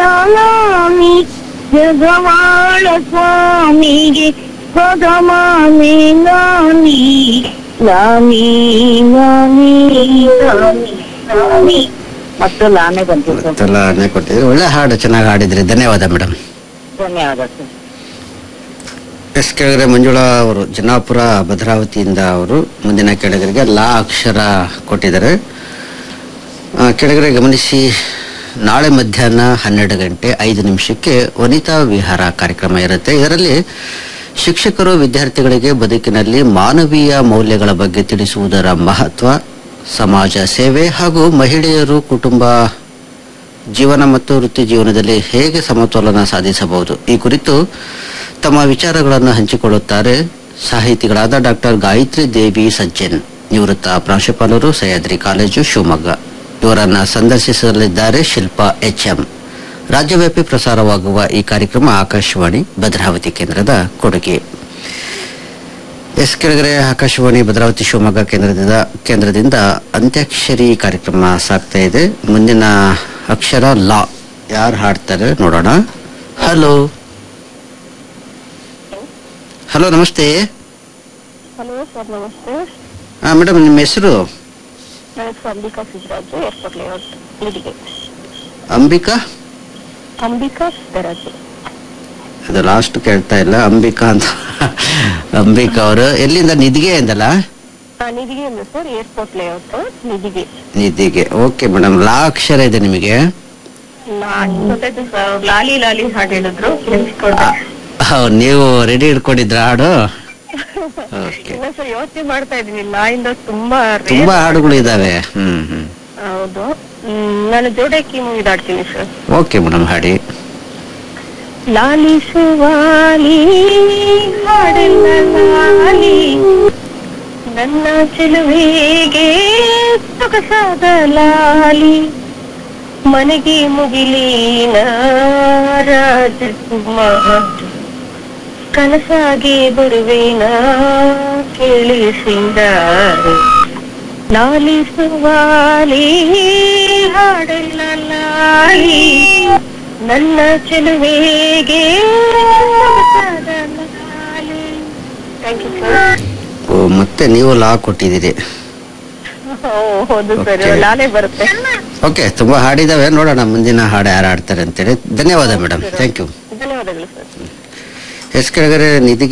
ಲಾಲಾಮಿ ಜಗವಾಳ ಸ್ವಾಮಿಗೆ ಪದಮಾಮಿ ಲಾಮಿ ಲಾಮಿ ಲಾಮಿ ಲಾಮಿ ಲಾಮಿ ಮತ್ತು ಲಾಮೆ ಬಂತು ಸರ್ ಮತ್ತೆಲ್ಲ ನೇ ಕೊಟ್ಟಿದ್ರಿ ಒಳ್ಳೆ ಹಾಡು ಚೆನ್ನಾಗಿ ಹಾಡಿದ್ರಿ ಧನ್ಯವಾದ ಮೇಡಮ್ ಧನ್ಯವಾದ ಸರ್ ಎಸ್ ಕೆಳಗರೆ ಮಂಜುಳಾ ಅವರು ಜನಾಪುರ ಭದ್ರಾವತಿಯಿಂದ ಅವರು ಮುಂದಿನ ಕೆಳಗರಿಗೆ ಲಾ ಅಕ್ಷರ ಕೊಟ್ಟಿದ್ದಾರೆ ಆ, ಕೆಳಗರೆ ಗಮನಿಸಿ ನಾಳೆ ಮಧ್ಯಾಹ್ನ ಹನ್ನೆರಡು ಗಂಟೆ ಐದು ನಿಮಿಷಕ್ಕೆ ವನಿತಾ ವಿಹಾರ ಕಾರ್ಯಕ್ರಮ ಇರುತ್ತೆ ಇದರಲ್ಲಿ ಶಿಕ್ಷಕರು ವಿದ್ಯಾರ್ಥಿಗಳಿಗೆ ಬದುಕಿನಲ್ಲಿ ಮಾನವೀಯ ಮೌಲ್ಯಗಳ ಬಗ್ಗೆ ತಿಳಿಸುವುದರ ಮಹತ್ವ ಸಮಾಜ ಸೇವೆ ಹಾಗೂ ಮಹಿಳೆಯರು ಕುಟುಂಬ ಜೀವನ ಮತ್ತು ವೃತ್ತಿ ಜೀವನದಲ್ಲಿ ಹೇಗೆ ಸಮತೋಲನ ಸಾಧಿಸಬಹುದು ಈ ಕುರಿತು ತಮ್ಮ ವಿಚಾರಗಳನ್ನು ಹಂಚಿಕೊಳ್ಳುತ್ತಾರೆ ಸಾಹಿತಿಗಳಾದ ಡಾಕ್ಟರ್ ಗಾಯತ್ರಿ ದೇವಿ ಸಜ್ಜನ್ ನಿವೃತ್ತ ಪ್ರಾಂಶುಪಾಲರು ಸಹ್ಯಾದ್ರಿ ಕಾಲೇಜು ಶಿವಮೊಗ್ಗ ಇವರನ್ನ ಸಂದರ್ಶಿಸಲಿದ್ದಾರೆ ಶಿಲ್ಪಾ ಎಚ್ಎಂ ರಾಜ್ಯವ್ಯಾಪಿ ಪ್ರಸಾರವಾಗುವ ಈ ಕಾರ್ಯಕ್ರಮ ಆಕಾಶವಾಣಿ ಭದ್ರಾವತಿ ಕೇಂದ್ರದ ಕೊಡುಗೆ ಎಸ್ ಕೆಳಗರೆ ಆಕಾಶವಾಣಿ ಭದ್ರಾವತಿ ಶಿವಮೊಗ್ಗ ಕೇಂದ್ರದಿಂದ ಕೇಂದ್ರದಿಂದ ಅಂತ್ಯಾಕ್ಷರಿ ಕಾರ್ಯಕ್ರಮ ಸಾಗ್ತಾ ಇದೆ ಮುಂದಿನ ಅಕ್ಷರ ಲಾ ಯಾರು ಹಾಡ್ತಾರೆ ನೋಡೋಣ ಹಲೋ ಹಲೋ ನಮಸ್ತೆ ಹಲೋ ಸರ್ ನಮಸ್ತೆ ಹಾ ಮೇಡಮ್ ನಿಮ್ಮ ಹೆಸರು ನನ್ನ ಹೆಸರು ಅಂಬಿಕಾ ಸಿದ್ದರಾಜು ಏರ್ಪೋರ್ಟ್ ಲೇಔಟ್ ನಿಧಿಗೆ ಅಂಬಿಕಾ ಅಂಬಿಕಾ ಸಿದ್ದರಾಜು ಅದು ಲಾಸ್ಟ್ ಕೇಳ್ತಾ ಇಲ್ಲ ಅಂಬಿಕಾ ಅಂತ ಅಂಬಿಕಾ ಅವರು ಎಲ್ಲಿಂದ ನಿಧಿಗೆ ಎಂದಲ್ಲ ಆ, ನಿಧಿಗೆ ಅಂದ್ರೆ ಸರ್ ಏರ್ಪೋರ್ಟ್ ಲೇಔಟ್ ನಿಧಿಗೆ ನಿಧಿಗೆ ಓಕೆ ಮೇಡಮ್ ಲಾ ಅಕ್ಷರ ಇದೆ ನಿಮಗೆ ಗೊತ್ತಾಯ್ತು ಸರ್ ಲಾಲಿ ಲಾಲಿ ಹಾಡು ಹೇಳಿದ್ರು ಕೇಳಿಸ್ಕೊಂಡೆ ಹೌದು, ನೀವು ರೆಡಿ ಇಟ್ಕೊಂಡಿದ್ರ ಹಾಡು ಓಕೆ ಇಲ್ಲ ಸರ್ ಯೋಚನೆ ಮಾಡ್ತಾ ಇದೀನಿ ನಾಯಿಂದ ತುಂಬಾ rare ತುಂಬಾ ಹಾಡುಗಳು ಇದಾವೆ ಹ್ಮ್ ಹ್ಮ್ ಹೌದು ಹ್ಮ್, ನಾನು ಜೋಡಕ್ಕಿ ಮೂವಿ ಹಾಡ್ತೀನಿ ಸರ್ ಓಕೆ ಮೇಡಮ್ ಹಾಡಿ ಲಾಲಿಸುವಾಲಿ ಹಾಡೆಲ್ಲ ಲಾಲಿ ನನ್ನ ಚೆಲುವೆಗೆ ಸೊಗಸಾದ ಲಾಲಿ ಮನೆಗೆ ಮುಗಿಲಿನ ರಾಜಕುಮಾರ ಕನಸಾಗಿ ಬರುವೇನ ಕೇಳಿ ಸಿಂಗಾರ ಲಾಲಿಸುವಾಲಿ ಹಾಡೆಲ್ಲ ಲಾಲಿ ನನ್ನ ಚೆಲುವೆಗೆ ಸೊಗಸಾದ ಲಾಲಿ ಥ್ಯಾಂಕ್ ಯು ಸರ್ ಓ, ಮತ್ತೆ ನೀವು ಲಾ ಕೊಟ್ಟಿದ್ದೀರಿ ಹೌದು ಸರ್ Okay. ಲಾಲೆ ಬರುತ್ತೆ ಓಕೆ ತುಂಬಾ ಹಾಡಿದಾವೆ ನೋಡೋಣ ಮುಂದಿನ ಹಾಡು ಯಾರು ಹಾಡ್ತಾರೆ ಅಂತೇಳಿ ಧನ್ಯವಾದ ಮೇಡಮ್ ಥ್ಯಾಂಕ್ ಯು ಧನ್ಯವಾದಗಳು ಸರ್ ಎಸ್ ಕೆಳಗರೆ ನಿಧಿ